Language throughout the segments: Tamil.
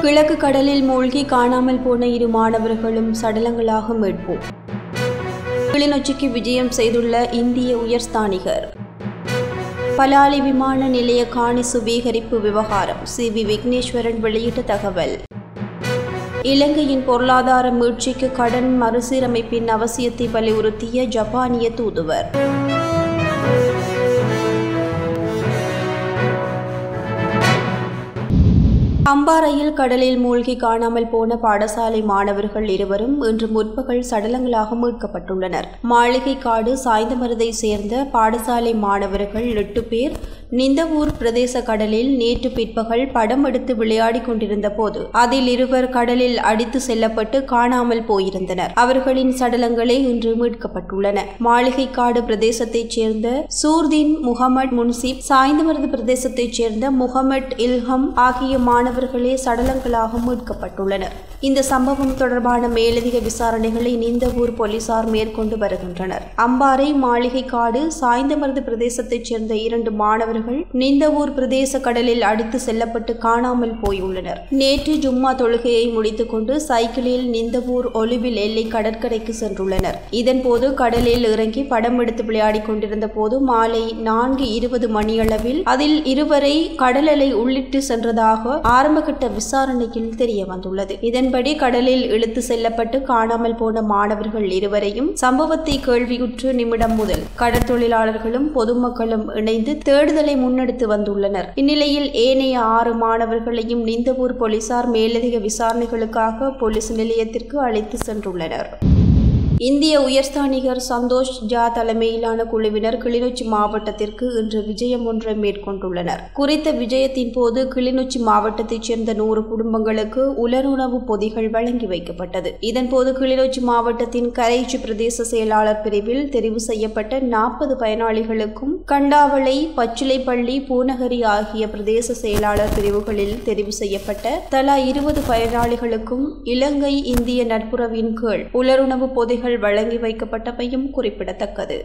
கிழக்கு கடலில் மூழ்கி காணாமல் போன இரு மாணவர்களும் சடலங்களாக மீட்பு கிளிநொச்சிக்கு விஜயம் செய்துள்ள இந்திய உயர்ஸ்தானிகர் பலாலி விமான நிலைய காணி சுவீகரிப்பு விவகாரம் சி வி விக்னேஸ்வரன் வெளியிட்ட தகவல் இலங்கையின் பொருளாதார மீட்சிக்கு கடன் மறுசீரமைப்பின் அவசியத்தை வலியுறுத்திய ஜப்பானிய தூதுவர் அம்பாறையில் கடலில் மூழ்கி காணாமல் போன பாடசாலை மாணவர்கள் இருவரும் இன்று முற்பகல் சடலங்களாக மீட்கப்பட்டுள்ளனர் மாளிகைக்காடு சாய்ந்தமருதை சேர்ந்த பாடசாலை மாணவர்கள் எட்டு பேர் நிந்தவூர் பிரதேச கடலில் நேற்று பிற்பகல் படம் எடுத்து விளையாடிக் கொண்டிருந்த போது அதில் இருவர் கடலில் அடித்து செல்லப்பட்டு காணாமல் போயிருந்தனர் அவர்களின் சடலங்களே இன்று மீட்கப்பட்டுள்ளன மாளிகைக்காடு பிரதேசத்தைச் சேர்ந்த சூர்தீன் முகமட் முன்சிப் சாய்ந்தமருது பிரதேசத்தைச் சேர்ந்த முகமட் இல்ஹம் ஆகிய மாணவர்களே சடலங்களாக மீட்கப்பட்டுள்ளனர் இந்த சம்பவம் தொடர்பான மேலதிக விசாரணைகளை நிந்தவூர் போலீசார் மேற்கொண்டு வருகின்றனர் அம்பாறை மாளிகைக்காடு சாய்ந்தமருது பிரதேசத்தைச் சேர்ந்த இரண்டு மாணவர்கள் நிந்தவூர் பிரதேச கடலில் அடித்து செல்லப்பட்டு காணாமல் போயுள்ளனர் நேற்று ஜும்மா தொழுகையை முடித்துக்கொண்டு சைக்கிளில் நிந்தவூர் ஒலிவில் எல்லை கடற்கரைக்கு சென்றுள்ளனர் இதன்போது கடலில் இறங்கி படம் எடுத்து விளையாடிக் கொண்டிருந்த போது மாலை நான்கு இருபது மணியளவில் அதில் இருவரை கடல் அலை உள்ளிட்டு சென்றதாக ஆரம்பகட்ட விசாரணையில் தெரிய வந்துள்ளது இதன்படி கடலில் இழுத்து செல்லப்பட்டு காணாமல் போன மாணவர்கள் இருவரையும் சம்பவத்தை கேள்வியுற்று நிமிடம் முதல் கடற்தொழிலாளர்களும் பொதுமக்களும் இணைந்து தேடுதலை முன்னெடுத்து வந்துள்ளனர் இந்நிலையில் ஏனைய ஆறு மாணவர்களையும் நிந்தவூர் போலீசார் மேலதிக விசாரணைகளுக்காக போலீஸ் நிலையத்திற்கு அழைத்து சென்றுள்ளனர் இந்திய உயர்ஸ்தானிகர் சந்தோஷ் ஜா தலைமையிலான குழுவினர் கிளிநொச்சி மாவட்டத்திற்கு இன்று விஜயம் ஒன்றை மேற்கொண்டுள்ளனர் குறித்த விஜயத்தின் போது கிளிநொச்சி மாவட்டத்தைச் சேர்ந்த நூறு குடும்பங்களுக்கு உலருணவு பொதிகள் வழங்கி வைக்கப்பட்டது இதன்போது கிளிநொச்சி மாவட்டத்தின் கரைச்சி பிரதேச செயலாளர் பிரிவில் தெரிவு செய்யப்பட்ட நாற்பது பயனாளிகளுக்கும் கண்டாவளை பச்சிலைப்பள்ளி பூநகரி ஆகிய பிரதேச செயலாளர் பிரிவுகளில் தெரிவு செய்யப்பட்ட தலா இருபது பயனாளிகளுக்கும் இலங்கை இந்திய நட்புறவின் கீழ் உலருணவு பொதிகள் வழங்கி வைக்கப்பட்டமையும் குறிப்பிடத்தக்கது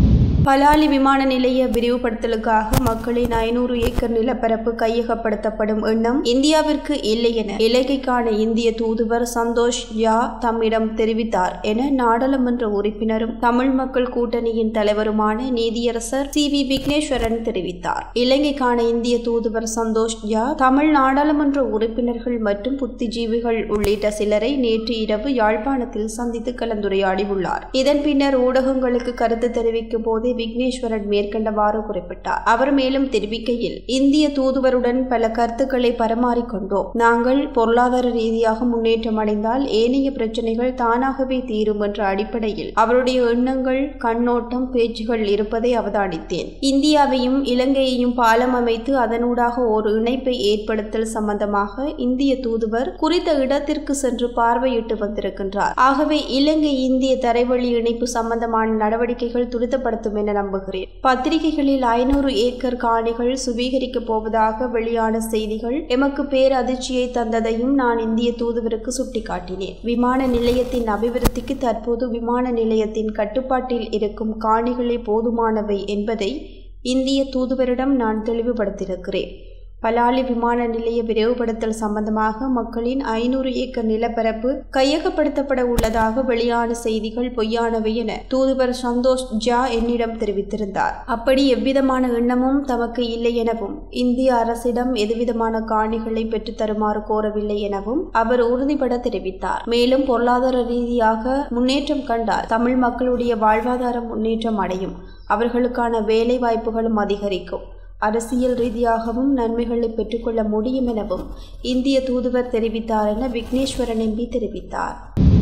பலாலி விமான நிலைய விரிவுபடுத்தலுக்காக மக்களின் ஐநூறு ஏக்கர் நிலப்பரப்பு கையகப்படுத்தப்படும் எண்ணம் இந்தியாவிற்கு இல்லை என இலங்கைக்கான இந்திய தூதுவர் சந்தோஷ் யா தம்மிடம் தெரிவித்தார் என நாடாளுமன்ற உறுப்பினரும் தமிழ் மக்கள் கூட்டணியின் தலைவருமான நீதியரசர் சி வி விக்னேஸ்வரன் தெரிவித்தார் இலங்கைக்கான இந்திய தூதுவர் சந்தோஷ் யா தமிழ் நாடாளுமன்ற உறுப்பினர்கள் மற்றும் புத்திஜீவிகள் உள்ளிட்ட சிலரை நேற்று இரவு யாழ்ப்பாணத்தில் சந்தித்து கலந்துரையாடியுள்ளார் இதன் பின்னர் ஊடகங்களுக்கு கருத்து தெரிவிக்கும் போதே விக்னேஸ்வரன் மேற்கண்டவாறு குறிப்பிட்டார் அவர் மேலும் தெரிவிக்கையில் இந்திய தூதுவருடன் பல கருத்துக்களை பரிமாறிக்கொண்டோம் நாங்கள் பொருளாதார ரீதியாக முன்னேற்றம் அடைந்தால் ஏனைய பிரச்சனைகள் தானாகவே தீரும் என்ற அடிப்படையில் அவருடைய எண்ணங்கள் கண்ணோட்டம் பேச்சுகள் இருப்பதை அவதானித்தேன் இந்தியாவையும் இலங்கையையும் பாலம் அமைத்து அதனூடாக ஒரு இணைப்பை ஏற்படுத்தல் சம்பந்தமாக இந்திய தூதுவர் குறித்த இடத்திற்கு சென்று பார்வையிட்டு வந்திருக்கின்றார் ஆகவே இலங்கை இந்திய தரைவழி இணைப்பு சம்பந்தமான நடவடிக்கைகள் துரிதப்படுத்தும் என நம்புகிறேன் பத்திரிகைகளில் ஐநூறு ஏக்கர் காணிகள் சுவீகரிக்கப் போவதாக வெளியான செய்திகள் எமக்கு பேரதிர்ச்சியை தந்ததையும் நான் இந்திய தூதுவருக்கு சுட்டிக்காட்டினேன் விமான நிலையத்தின் அபிவிருத்திக்கு தற்போது விமான நிலையத்தின் கட்டுப்பாட்டில் இருக்கும் காணிகளே போதுமானவை என்பதை இந்திய தூதுவரிடம் நான் தெளிவுபடுத்தியிருக்கிறேன் பலாலி விமான நிலைய விரைவுபடுத்தல் சம்பந்தமாக மக்களின் ஐநூறு ஏக்கர் நிலப்பரப்பு கையகப்படுத்தப்பட உள்ளதாக வெளியான செய்திகள் பொய்யானவை என தூதுவர் சந்தோஷ் ஜா என்னிடம் தெரிவித்திருந்தார் அப்படி எவ்விதமான எண்ணமும் தமக்கு இல்லை எனவும் இந்திய அரசிடம் எதுவிதமான காணிகளை பெற்றுத் தருமாறு கோரவில்லை எனவும் அவர் உறுதிபட தெரிவித்தார் மேலும் பொருளாதார ரீதியாக முன்னேற்றம் கண்டால் தமிழ் மக்களுடைய வாழ்வாதாரம் முன்னேற்றம் அடையும் அவர்களுக்கான வேலை வாய்ப்புகளும் அதிகரிக்கும் அரசியல் ரீதியாகவும் நன்மைகளை பெற்றுக்கொள்ள முடியும் எனவும் இந்திய தூதுவர் தெரிவித்தார் என விக்னேஸ்வரன் எம்பி தெரிவித்தார்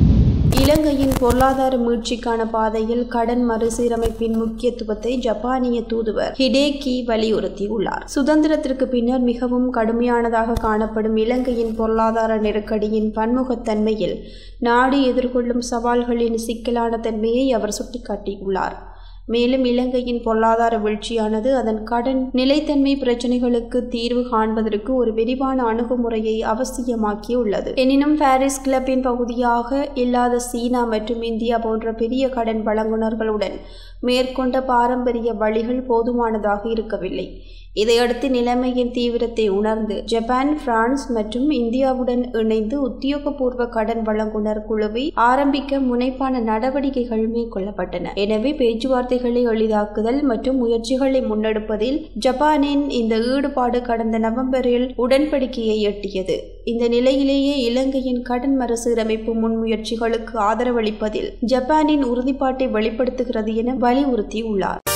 இலங்கையின் பொருளாதார மீட்சிக்கான பாதையில் கடன் மறுசீரமைப்பின் முக்கியத்துவத்தை ஜப்பானிய தூதுவர் ஹிடேகி வலியுறுத்தியுள்ளார் சுதந்திரத்திற்கு பின்னர் மிகவும் கடுமையானதாக காணப்படும் இலங்கையின் பொருளாதார நெருக்கடியின் பன்முகத்தன்மையில் நாடு எதிர்கொள்ளும் சவால்களின் சிக்கலான தன்மையை அவர் சுட்டிக்காட்டியுள்ளார் மேலும் இலங்கையின் பொருளாதார வீழ்ச்சியானது அதன் கடன் நிலைத்தன்மை பிரச்சினைகளுக்கு தீர்வு காண்பதற்கு ஒரு விரிவான அணுகுமுறையை அவசியமாக்கியுள்ளது எனினும் பாரிஸ் கிளப்பின் பகுதியாக இல்லாத சீனா மற்றும் இந்தியா போன்ற பெரிய கடன் வழங்குனர்களுடன் மேற்கொண்ட பாரம்பரிய வழிகள் போதுமானதாக இருக்கவில்லை இதையடுத்து நிலைமையின் தீவிரத்தை உணர்ந்து ஜப்பான் பிரான்ஸ் மற்றும் இந்தியாவுடன் இணைந்து உத்தியோகபூர்வ கடன் வழங்குனர் குழுவை ஆரம்பிக்க முனைப்பான நடவடிக்கைகள் மேற்கொள்ளப்பட்டன எனவே பேச்சுவார்த்தைகளை எளிதாக்குதல் மற்றும் முயற்சிகளை முன்னெடுப்பதில் ஜப்பானின் இந்த ஈடுபாடு கடந்த நவம்பரில் உடன்படிக்கையை எட்டியது இந்த நிலையிலேயே இலங்கையின் கடன் மறுசீரமைப்பு முன்முயற்சிகளுக்கு ஆதரவளிப்பதில் ஜப்பானின் உறுதிப்பாட்டை வெளிப்படுத்துகிறது என வலியுறுத்தியுள்ளார்